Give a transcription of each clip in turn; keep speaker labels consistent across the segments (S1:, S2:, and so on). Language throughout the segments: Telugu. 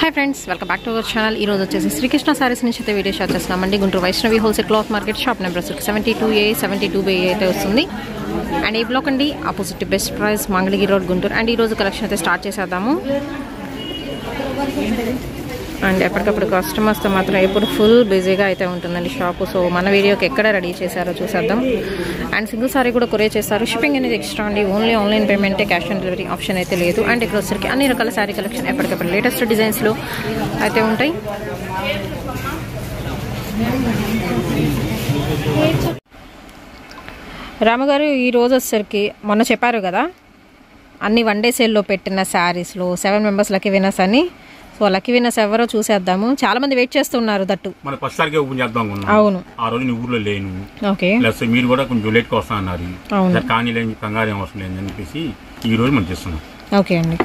S1: Hi friends welcome back to our channel ఈ రోజు వచ్చేసి శ్రీకృష్ణ సారీస్ నుంచి అయితే వీడియో షాట్ చేస్తున్నామండి Guntur Vaishnavi wholesale cloth market shop number seventy two A seventy two by అయితే వస్తుంది అండ్ ఈ బ్లాక్ అండి opposite Best Price Mangalagiri road Guntur and ఈ రోజు కలెక్షన్ అయితే స్టార్ట్ చేసేద్దాము అండ్ ఎప్పటికప్పుడు కస్టమర్స్తో మాత్రం ఎప్పుడు ఫుల్ బిజీగా అయితే ఉంటుందండి షాపు సో మన వీడియోకి ఎక్కడ రెడీ చేశారో చూసేద్దాం అండ్ సింగిల్ సారీ కూడా కొరియర్ చేస్తారు షిప్పింగ్ అనేది ఎక్స్ట్రా అండి ఓన్లీ ఆన్లైన్ పేమెంటే క్యాష్ ఆన్ డెలివరీ ఆప్షన్ అయితే లేదు అండ్ ఇక్కడ వచ్చరికి అన్ని రకాల సారీ కలెక్షన్ ఎప్పటికప్పుడు లేటెస్ట్ డిజైన్స్లో అయితే ఉంటాయి రామగారు ఈ రోజు వచ్చేసరికి మొన్న చెప్పారు కదా అన్ని వన్ డే సేల్లో పెట్టిన శారీస్లో సెవెన్ మెంబర్స్ లక్కీ వినర్స్ అని సో లక్కీ వినర్స్ ఎవరో చూసేద్దాము చాలా మంది వెయిట్ చేస్తున్నారు దట్టు
S2: మన ఫస్ట్ తారీఖే ఓపెన్ చేద్దాం అనుకున్నాం
S1: అవును
S2: ఆ రోజు నీ ఊర్లో లేను
S1: ఓకే
S2: ప్లస్ మీరు కూడా కొంచెం లేట్ గా వస్తా అన్నారు
S1: అవును.
S2: సరే కానీ లేని కంగారు ఏం అవసరం లేదని చెప్పేసి ఈ రోజు మనం చేస్తున్నాం
S1: ఓకే అండి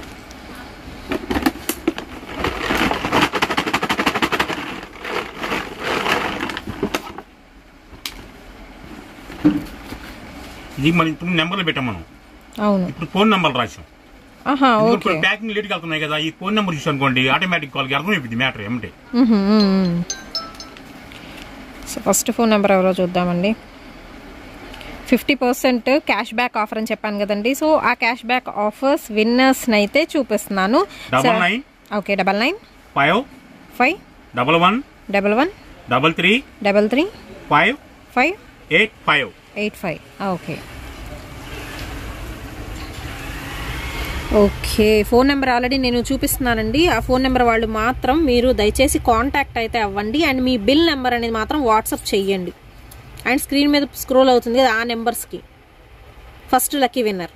S2: ఇది మన ఇప్పుడు నెంబర్లు పెట్టాం మనం
S1: అవును
S2: ఇప్పుడు ఫోన్ నెంబర్ రాసాం
S1: ఆహా
S2: ఎందుకంటే
S1: ఓకే
S2: ఇప్పుడు ప్యాకింగ్ లేట్కి వెళ్తున్నాయి కదా ఈ ఫోన్ నెంబర్ చూసి అనుకోండి ఆటోమేటిక్ కాల్కి అర్థమైపోయింది మ్యాటర్ ఏమంటే
S1: సో ఫస్ట్ ఫోన్ నెంబర్ ఎవరో చూద్దామండి fifty percent cash back offer అని చెప్పాను కదండి సో ఆ క్యాష్ బ్యాక్ ఆఫర్స్ విన్నర్స్ని అయితే చూపిస్తున్నాను
S2: double nine
S1: okay double nine
S2: five
S1: five
S2: double one
S1: double one
S2: double three
S1: double three
S2: five
S1: five
S2: eight five
S1: eight five okay okay phone number already నేను చూపిస్తున్నానండి ఆ ఫోన్ నెంబర్ వాళ్ళు మాత్రం మీరు దయచేసి కాంటాక్ట్ అయితే అవ్వండి అండ్ మీ బిల్ నెంబర్ అనేది మాత్రం వాట్సాప్ చెయ్యండి అండ్ స్క్రీన్ మీద స్క్రోల్ అవుతుంది కదా ఆ నెంబర్స్కి first lucky winner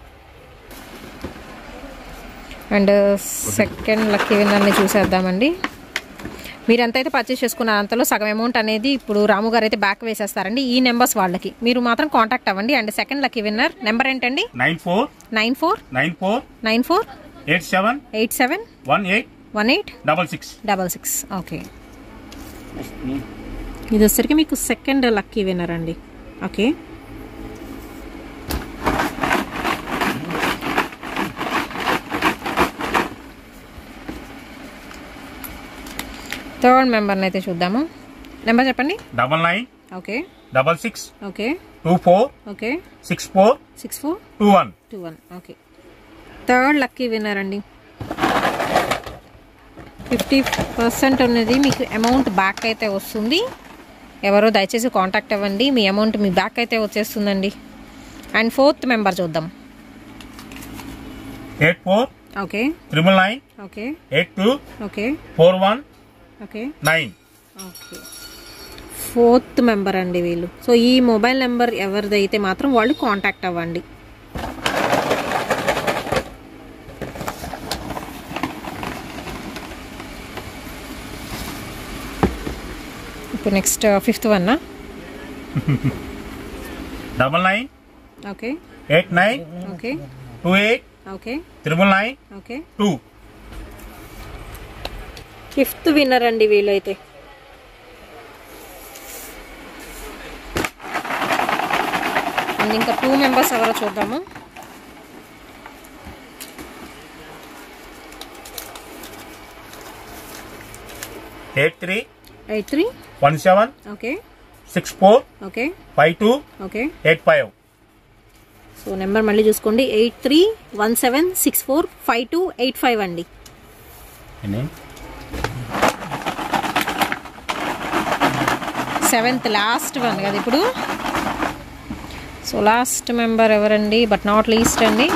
S1: and second lucky విన్నర్ని చూసేద్దామండి మీరు ఎంతైతే పర్చేస్ చేసుకున్నారు అంతలో సగం అమౌంట్ అనేది ఇప్పుడు రాము గారు అయితే బ్యాక్ వేసేస్తారండి ఈ నెంబర్స్ వాళ్ళకి మీరు మాత్రం కాంటాక్ట్ అవ్వండి and second lucky winner number ఏంటండి
S2: nine four
S1: nine four
S2: nine four
S1: nine four
S2: eight seven
S1: eight seven
S2: one eight
S1: one eight
S2: double six
S1: double six okay ఇది వచ్చరికి మీకు సెకండ్ లక్కీ విన్నర్ అండి ఓకే థర్డ్ మెంబర్ని అయితే చూద్దాము నెంబర్ చెప్పండి
S2: double nine
S1: okay
S2: double six
S1: okay
S2: two four
S1: okay
S2: six four
S1: six four
S2: two one
S1: two one okay third lucky winner అండి ఫిఫ్టీ పర్సెంట్ అనేది మీకు అమౌంట్ బ్యాక్ అయితే వస్తుంది ఎవరో దయచేసి కాంటాక్ట్ అవ్వండి మీ అమౌంట్ మీ బ్యాక్ అయితే వచ్చేస్తుందండి అండ్ ఫోర్త్ మెంబర్ చూద్దాం
S2: eight four
S1: okay
S2: triple nine
S1: okay
S2: eight two
S1: okay
S2: four one
S1: okay
S2: nine
S1: okay fourth member అండి వీళ్ళు సో ఈ మొబైల్ నెంబర్ ఎవరిదైతే మాత్రం వాళ్ళు కాంటాక్ట్ అవ్వండి ఇప్పుడు నెక్స్ట్ ఫిఫ్త్ వన్నా
S2: double nine
S1: okay
S2: eight nine
S1: okay
S2: two eight
S1: okay
S2: triple nine
S1: okay
S2: two
S1: fifth winner అండి వీళ్ళైతే అండ్ ఇంకా టూ మెంబర్స్ ఎవరో చూద్దాము
S2: eight three
S1: eight three
S2: one seven
S1: okay
S2: six four
S1: okay
S2: five two
S1: okay
S2: eight five
S1: so number మళ్ళీ చూసుకోండి eight three one seven six four five two eight five అండి సెవెంత్ లాస్ట్ వన్ కదా ఇప్పుడు సో లాస్ట్ మెంబర్ ఎవరండి బట్ నాట్ లీస్ట్ అండి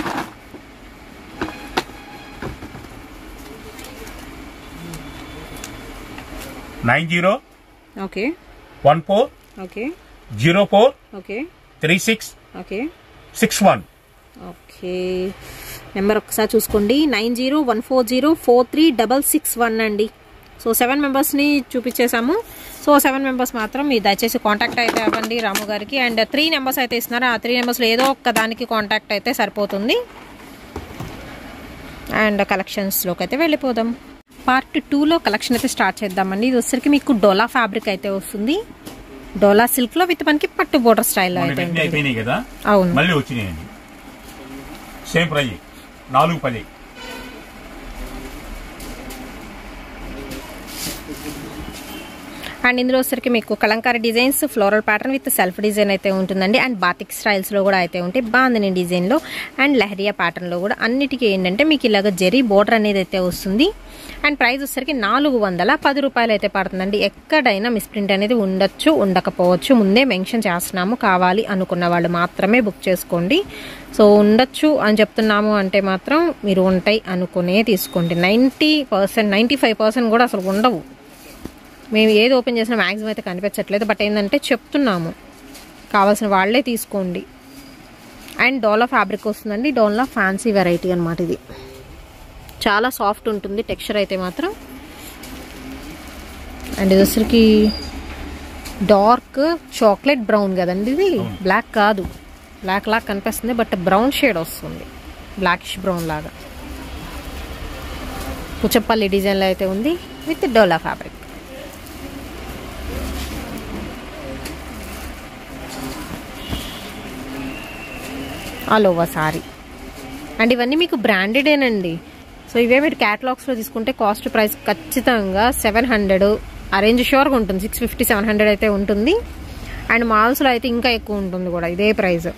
S2: nine zero
S1: okay
S2: one four
S1: okay
S2: zero four
S1: okay
S2: three six
S1: okay
S2: six one
S1: okay number ఒకసారి చూసుకోండి nine zero one four zero four three double six one అండి సో సెవెన్ మెంబర్స్ని చూపించేసాము సో సెవెన్ మెంబర్స్ మాత్రం మీరు దయచేసి కాంటాక్ట్ అయితే అవ్వండి రాము గారికి అండ్ త్రీ నెంబర్స్ అయితే ఇస్తున్నారు ఆ త్రీ నెంబర్స్లో ఏదో ఒక్క దానికి కాంటాక్ట్ అయితే సరిపోతుంది అండ్ కలెక్షన్స్లోకి అయితే వెళ్ళిపోదాం పార్ట్ టూలో కలెక్షన్ అయితే స్టార్ట్ చేద్దామండి ఇది వచ్చరికి మీకు డోలా ఫ్యాబ్రిక్ అయితే వస్తుంది డోలా సిల్క్లో విత్ మనకి పట్టు బోర్డర్ స్టైల్లో
S2: మొన్న
S1: అయితే
S2: వెంటనే
S1: ఉంటుంది.
S2: అయిపోయినాయి కదా
S1: అవును
S2: మళ్ళీ వచ్చినాయండి సేమ్ ప్రైజ్ నాలుగు పది
S1: అండ్ ఇందులో వచ్చరికి మీకు Kalamkari designs floral pattern with self design అయితే ఉంటుందండి అండ్ బాతిక్ స్టైల్స్లో కూడా అయితే ఉంటాయి బాందిని డిజైన్లో అండ్ లహరియా ప్యాటర్న్లో కూడా అన్నిటికీ ఏంటంటే మీకు ఇలాగ జరీ బోర్డర్ అనేది అయితే వస్తుంది అండ్ ప్రైస్ వచ్చరికి నాలుగు వందల పది రూపాయలు అయితే పడుతుందండి ఎక్కడైనా మిస్ప్రింట్ అనేది ఉండొచ్చు ఉండకపోవచ్చు ముందే మెన్షన్ చేస్తున్నాము కావాలి అనుకున్న వాళ్ళు మాత్రమే బుక్ చేసుకోండి సో ఉండొచ్చు అని చెప్తున్నాము అంటే మాత్రం మీరు ఉంటాయి అనుకునే తీసుకోండి ninety percent ninety five percent కూడా అసలు ఉండవు మేము ఏది ఓపెన్ చేసినా మ్యాక్సిమం అయితే కనిపించట్లేదు బట్ ఏంటంటే చెప్తున్నాము కావాల్సిన వాళ్ళే తీసుకోండి అండ్ డోలా ఫ్యాబ్రిక్ వస్తుందండి డోలా ఫ్యాన్సీ వెరైటీ అనమాట ఇది చాలా సాఫ్ట్ ఉంటుంది టెక్స్చర్ అయితే మాత్రం అండ్ ఇది వచ్చరికి డార్క్ చాక్లెట్ బ్రౌన్ కదండి ఇది బ్లాక్ కాదు బ్లాక్ లాగా కనిపిస్తుంది బట్ బ్రౌన్ షేడ్ వస్తుంది బ్లాకిష్ బ్రౌన్ లాగా పుచ్చపల్లి డిజైన్లో అయితే ఉంది with Dola fabric all over sari and ఇవన్నీ మీకు బ్రాండెడేనండి సో ఇవే మీరు క్యాటలాగ్స్లో తీసుకుంటే కాస్ట్ ప్రైస్ ఖచ్చితంగా సెవెన్ హండ్రెడ్ ఆ రేంజ్ షూర్గా ఉంటుంది సిక్స్ ఫిఫ్టీ సెవెన్ హండ్రెడ్ అయితే ఉంటుంది అండ్ మాల్స్లో అయితే ఇంకా ఎక్కువ ఉంటుంది కూడా ఇదే ప్రైస్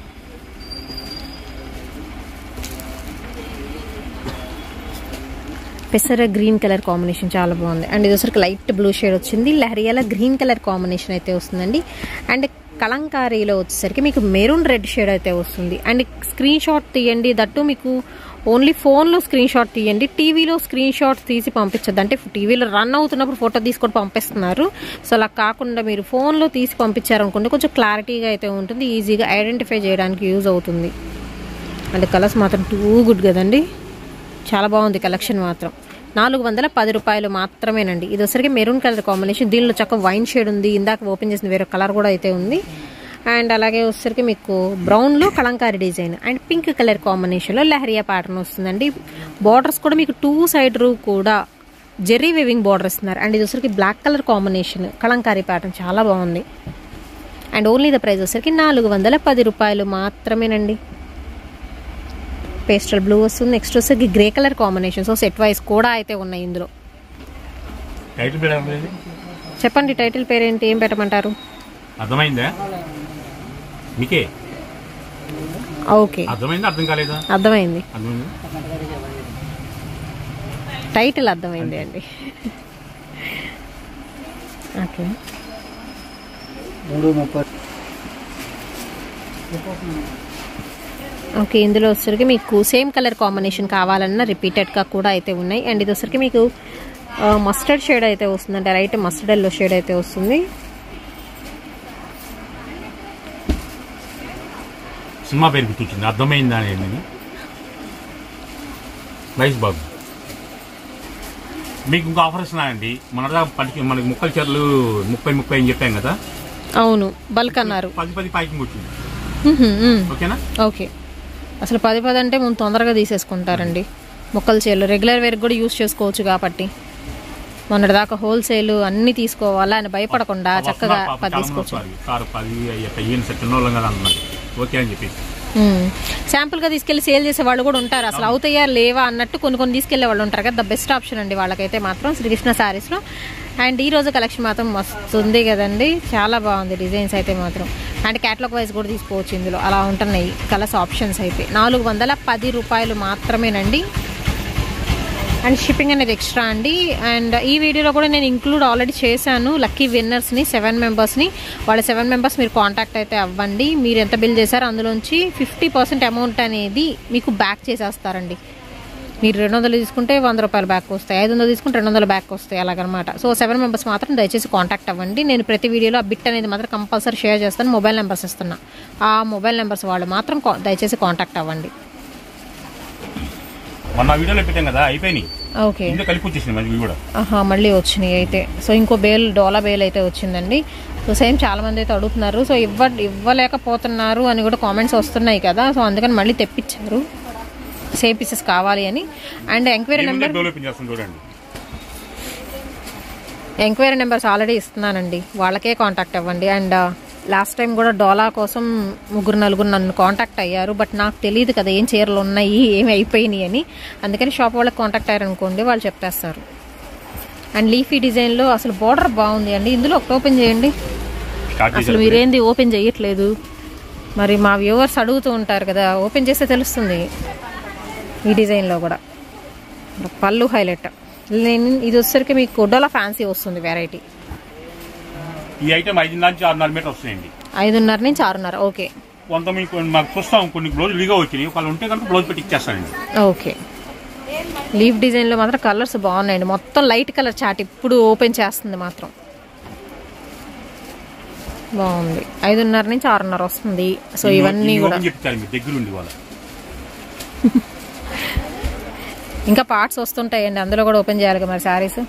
S1: పెసర గ్రీన్ కలర్ కాంబినేషన్ చాలా బాగుంది అండ్ ఇది వచ్చరికి లైట్ బ్లూ షేడ్ వచ్చింది లహరియాల గ్రీన్ కలర్ కాంబినేషన్ అయితే వస్తుందండి అండ్ కలంకారీలో వచ్చేసరికి మీకు మెరూన్ రెడ్ షేడ్ అయితే వస్తుంది అండ్ స్క్రీన్ షాట్ తీయండి దట్టు మీకు ఓన్లీ ఫోన్లో స్క్రీన్ షాట్ తీయండి టీవీలో స్క్రీన్ షాట్ తీసి పంపించద్దు అంటే టీవీలో రన్ అవుతున్నప్పుడు ఫోటో తీసుకొని పంపిస్తున్నారు సో అలా కాకుండా మీరు ఫోన్లో తీసి పంపించారనుకోండి కొంచెం క్లారిటీగా అయితే ఉంటుంది ఈజీగా ఐడెంటిఫై చేయడానికి యూజ్ అవుతుంది అండ్ కలర్స్ మాత్రం టూ గుడ్ కదండి చాలా బాగుంది కలెక్షన్ మాత్రం నాలుగు వందల పది రూపాయలు మాత్రమేనండి ఇది వచ్చరికి మెరూన్ కలర్ కాంబినేషన్ దీనిలో చక్క వైన్ షేడ్ ఉంది ఇందాక ఓపెన్ చేసిన వేరే కలర్ కూడా అయితే ఉంది అండ్ అలాగే వచ్చేసరికి మీకు బ్రౌన్లో Kalamkari design and pink colour కాంబినేషన్లో లహరియా ప్యాటర్న్ వస్తుందండి బార్డర్స్ కూడా మీకు టూ సైడ్ కూడా జెర్రీ వేవింగ్ బార్డర్ ఇస్తున్నారు అండ్ ఇది వచ్చరికి black colour combination Kalamkari pattern చాలా బాగుంది అండ్ ఓన్లీ ద ప్రైస్ వచ్చరికి నాలుగు వందల పది రూపాయలు మాత్రమేనండి పేస్టల్ బ్లూ వస్తుంది నెక్స్ట్ వచ్చేసరికి grey colour combination so set wise కూడా అయితే ఉన్నాయి ఇందులో
S2: టైటిల్ పేరు ఏం
S1: చెప్పండి టైటిల్ పేరేంటి ఏం పెట్టమంటారు
S2: అర్థమైందా మీకే
S1: ఓకే
S2: అర్థమైందా అర్థం కాలేదా
S1: అర్థమైంది
S2: అర్థమైందా
S1: టైటిల్ అర్థమైంది అండి ఓకే
S3: మూడు ముప్పై
S1: ఓకే ఇందులో వచ్చరికి మీకు సేమ్ కలర్ కాంబినేషన్ కావాలన్నా రిపీటెడ్గా కూడా అయితే ఉన్నాయి అండ్ ఇది వచ్చరికి మీకు మస్టర్డ్ షేడ్ అయితే వస్తుంది అంటే రైట్ మస్టర్డ్ ఎల్లో షేడ్ అయితే వస్తుంది
S2: సినిమా పేరు గుర్తొచ్చింది అర్థమైందా అనేది వైస్ బాబు మీకు ఇంకో ఆఫర్ ఇస్తున్నానండి మన దాకా పది మనకి ముక్కల చీరలు ముప్పై ముప్పై అని చెప్పాం కదా
S1: అవును బల్క్ అన్నారు
S2: పది పది ప్యాకింగ్ వచ్చింది
S1: మ్హూ, మ్.
S2: ఓకేనా
S1: ఓకే అసలు పది పది అంటే ముందు తొందరగా తీసేసుకుంటారండి మొక్కల చేలు రెగ్యులర్ వేర్ కూడా యూస్ చేసుకోవచ్చు కాబట్టి మొన్నటి దాకా హోల్సేల్ అన్ని తీసుకోవాలా అని భయపడకుండా చక్కగా
S2: వస్తున్నారు పాపం,
S1: పది
S2: చాలా మంది
S1: తీసుకోవచ్చు
S2: వస్తున్నారు. సార్ పది అయ్యాక ఈయన సార్ చిన్నోళ్ళం కదా అంటున్నారు ఓకే అని చెప్పేసి
S1: శాంపుల్ గా తీసుకెళ్లి సేల్ చేసే వాళ్ళు కూడా ఉంటారు అసలు అవుతాయా లేవా అన్నట్టు కొన్ని కొన్ని తీసుకెళ్లే వాళ్ళు ఉంటారు కదా ద బెస్ట్ ఆప్షన్ అండి వాళ్ళకైతే మాత్రం శ్రీకృష్ణ సారీస్ లో అండ్ ఈ రోజు కలెక్షన్ మాత్రం మస్తు ఉంది కదండి చాలా బాగుంది డిజైన్స్ అయితే మాత్రం అండ్ క్యాటలాగ్ వైజ్ కూడా తీసుకోవచ్చు ఇందులో అలా ఉంటున్నాయి కలర్స్ ఆప్షన్స్ అయితే నాలుగు వందల పది రూపాయలు మాత్రమేనండి అండ్ షిప్పింగ్ అనేది ఎక్స్ట్రా అండి అండ్ ఈ వీడియోలో కూడా నేను ఇంక్లూడ్ ఆల్రెడీ చేశాను లక్కీ విన్నర్స్ని సెవెన్ మెంబర్స్ని వాళ్ళ సెవెన్ మెంబర్స్ మీరు కాంటాక్ట్ అయితే అవ్వండి మీరు ఎంత బిల్ చేశారో అందులోంచి ఫిఫ్టీ పర్సెంట్ అమౌంట్ అనేది మీకు బ్యాక్ చేసేస్తారండి మీరు రెండు వందలు తీసుకుంటే వంద రూపాయలు బ్యాక్ వస్తాయి ఐదు వందలు తీసుకుంటే రెండు వందలు బ్యాక్ వస్తాయి అలాగనమాట సో సెవెన్ మెంబర్స్ మాత్రం దయచేసి కాంటాక్ట్ అవ్వండి నేను ప్రతి వీడియోలో ఆ బిట్ అనేది మాత్రం కంపల్సరీ షేర్ చేస్తాను మొబైల్ నెంబర్స్ ఇస్తున్నా ఆ మొబైల్ నెంబర్స్ వాళ్ళు మాత్రం కా- దయచేసి కాంటాక్ట్ అవ్వండి
S2: మొన్న వీడియోలో పెట్టాం కదా అయిపోయినాయి
S1: ఓకే
S2: ఇంకా కలిపి వచ్చేసింది మరి ఇవి కూడా
S1: ఆహా మళ్ళీ వచ్చినాయి అయితే సో ఇంకో బేల్ డోలా బేల్ అయితే వచ్చిందండి సో సేమ్ చాలా మంది అయితే అడుగుతున్నారు సో ఇవ్వ ఇవ్వలేకపోతున్నారు అని కూడా కామెంట్స్ వస్తున్నాయి కదా సో అందుకని మళ్ళీ తెప్పించారు సేమ్ పీసెస్ కావాలి అని అండ్ ఎంక్వైరీ నెంబర్
S2: డెవలప్ చేస్తాం చూడండి
S1: ఎంక్వైరీ నెంబర్స్ ఆల్రెడీ ఇస్తున్నానండి వాళ్ళకే కాంటాక్ట్ అవ్వండి అండ్ లాస్ట్ టైం కూడా డోలా కోసం ముగ్గురు నలుగురు నన్ను కాంటాక్ట్ అయ్యారు బట్ నాకు తెలియదు కదా ఏం చీరలు ఉన్నాయి ఏమి అయిపోయినాయి అని అందుకని షాప్ వాళ్ళకి కాంటాక్ట్ అయ్యారు అనుకోండి వాళ్ళు చెప్పేస్తారు అండ్ లీఫీ డిజైన్లో అసలు బార్డర్ బాగుంది అండి ఇందులో ఒకటి ఓపెన్ చేయండి
S2: స్టార్ట్
S1: అసలు
S2: చేశారు
S1: మీరేంది ఓపెన్ చేయట్లేదు మరి మా వ్యూవర్స్ అడుగుతూ ఉంటారు కదా ఓపెన్ చేస్తే తెలుస్తుంది ఈ డిజైన్లో కూడా పళ్ళు హైలైట్ నేను ఇది వచ్చేసరికి మీకు డోలా ఫ్యాన్సీ వస్తుంది వెరైటీ
S2: ఈ ఐటమ్ ఐదున్నర నుంచి ఆరున్నర మీటర్ వస్తాయండి
S1: ఐదున్నర నుంచి ఆరున్నర ఓకే
S2: కొంత మీకు మాకు చూస్తాం కొన్ని బ్లౌజ్ విడిగా వచ్చినాయి ఒకవేళ ఉంటే కనుక బ్లౌజ్ పెట్టి ఇచ్చేస్తానండి
S1: ఓకే లీఫ్ డిజైన్లో మాత్రం కలర్స్ బాగున్నాయండి మొత్తం లైట్ కలర్ చాట్ ఇప్పుడు ఓపెన్ చేస్తుంది మాత్రం బాగుంది ఐదున్నర నుంచి ఆరున్నర వస్తుంది సో ఇవన్నీ కూడా
S2: చెప్తారు మీరు దగ్గర ఉండి వాళ్ళ
S1: ఇంకా పార్ట్స్ వస్తుంటాయండి అందులో కూడా ఓపెన్ చేయాలి కదా మరి శారీస్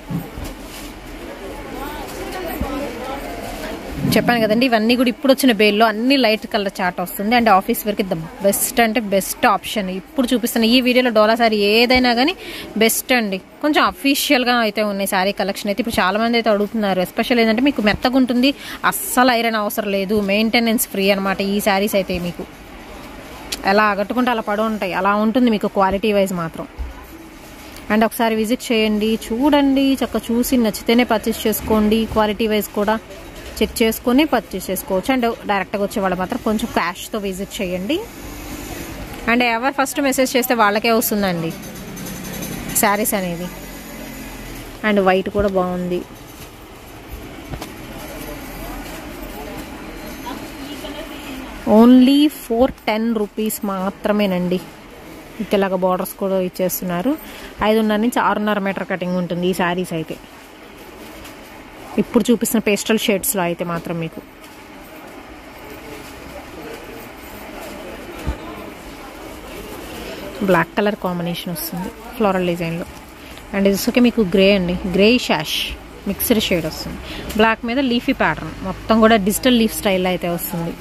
S1: చెప్పాను కదండి ఇవన్నీ కూడా ఇప్పుడు వచ్చిన బేల్లో అన్ని లైట్ కలర్ చాట్ వస్తుంది అండ్ ఆఫీస్ వరకు ద బెస్ట్ అంటే బెస్ట్ ఆప్షన్ ఇప్పుడు చూపిస్తున్న ఈ వీడియోలో డోలా సారీ ఏదైనా కానీ బెస్ట్ అండి కొంచెం అఫీషియల్గా అయితే ఉన్నాయి శారీ కలెక్షన్ అయితే ఇప్పుడు చాలా మంది అయితే అడుగుతున్నారు ఎస్పెషల్ ఏంటంటే మీకు మెత్తగా ఉంటుంది అస్సలు ఐరన్ అవసరం లేదు మెయింటెనెన్స్ ఫ్రీ అనమాట ఈ శారీస్ అయితే మీకు ఎలా కట్టుకుంటే అలా పడి ఉంటాయి అలా ఉంటుంది మీకు క్వాలిటీ వైజ్ మాత్రం అండ్ ఒకసారి విజిట్ చేయండి చూడండి చక్కగా చూసి నచ్చితేనే పర్చేస్ చేసుకోండి క్వాలిటీ వైజ్ కూడా చెక్ చేసుకొని పర్చేస్ చేసుకోవచ్చు అండ్ డైరెక్ట్గా వచ్చే వాళ్ళు మాత్రం కొంచెం క్యాష్తో విజిట్ చేయండి అండ్ ఎవరు ఫస్ట్ మెసేజ్ చేస్తే వాళ్ళకే వస్తుందండి శారీస్ అనేది అండ్ వైట్ కూడా బాగుంది ఓన్లీ ఫోర్ టెన్ రూపీస్ మాత్రమేనండి ఇలాగ బార్డర్స్ కూడా ఇచ్చేస్తున్నారు ఐదున్నర నుంచి ఆరున్నర మీటర్ కటింగ్ ఉంటుంది ఈ శారీస్ అయితే ఇప్పుడు చూపిస్తున్న పేస్టల్ షేడ్స్లో అయితే మాత్రం మీకు బ్లాక్ కలర్ కాంబినేషన్ వస్తుంది ఫ్లోరల్ డిజైన్లో అండ్ ఇది వచ్చేసి మీకు గ్రే అండి గ్రే షాష్ మిక్స్డ్ షేడ్ వస్తుంది బ్లాక్ మీద లీఫీ ప్యాటర్న్ మొత్తం కూడా డిజిటల్ లీఫ్ స్టైల్ అయితే వస్తుంది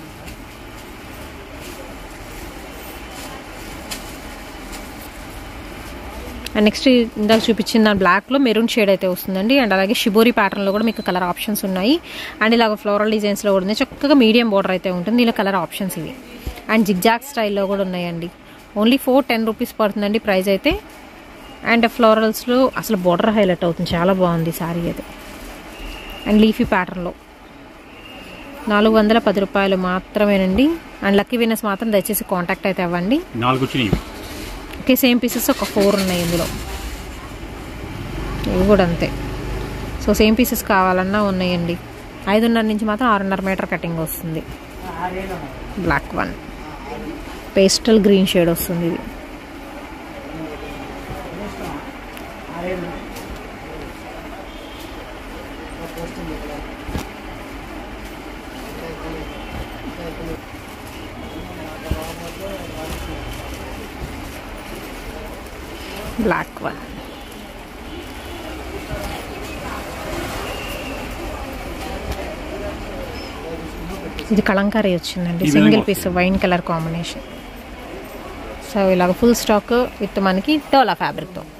S1: అండ్ నెక్స్ట్ ఇందాక చూపించిన దాని బ్లాక్లో మెరూన్ షేడ్ అయితే వస్తుందండి అండ్ అలాగే షిబోరి ప్యాటర్న్లో కూడా మీకు కలర్ ఆప్షన్స్ ఉన్నాయి అండ్ ఇలాగ ఫ్లోరల్ డిజైన్స్లో కూడా ఉన్నాయి చక్కగా మీడియం బోర్డర్ అయితే ఉంటుంది ఇలా కలర్ ఆప్షన్స్ ఇవి అండ్ జిగ్జాక్ స్టైల్లో కూడా ఉన్నాయండి ఓన్లీ ఫోర్ టెన్ రూపీస్ పడుతుందండి ప్రైస్ అయితే అండ్ ఫ్లోరల్స్లో అసలు బోర్డర్ హైలైట్ అవుతుంది చాలా బాగుంది శారీ అయితే అండ్ లీఫీ ప్యాటర్న్లో నాలుగు వందల పది రూపాయలు మాత్రమేనండి అండ్ లక్కీ విన్నర్స్ మాత్రం దయచేసి కాంటాక్ట్ అయితే అవ్వండి
S2: నాలుగు వచ్చినాయి
S1: ఓకే సేమ్ పీసెస్ ఒక ఫోర్ ఉన్నాయి ఇందులో ఇవి కూడా అంతే సో సేమ్ పీసెస్ కావాలన్నా ఉన్నాయండి ఐదున్నర నుంచి మాత్రం ఆరున్నర మీటర్ కటింగ్ వస్తుంది black one pastel green shade వస్తుంది ఇది బ్లాక్ వన్ ఇది కలంకారీ వచ్చిందండి
S2: ఈ విధంగా
S1: single piece wine colour combination so ఇలాగ ఫుల్ స్టాక్ విత్ మనకి డోలా ఫ్యాబ్రిక్తో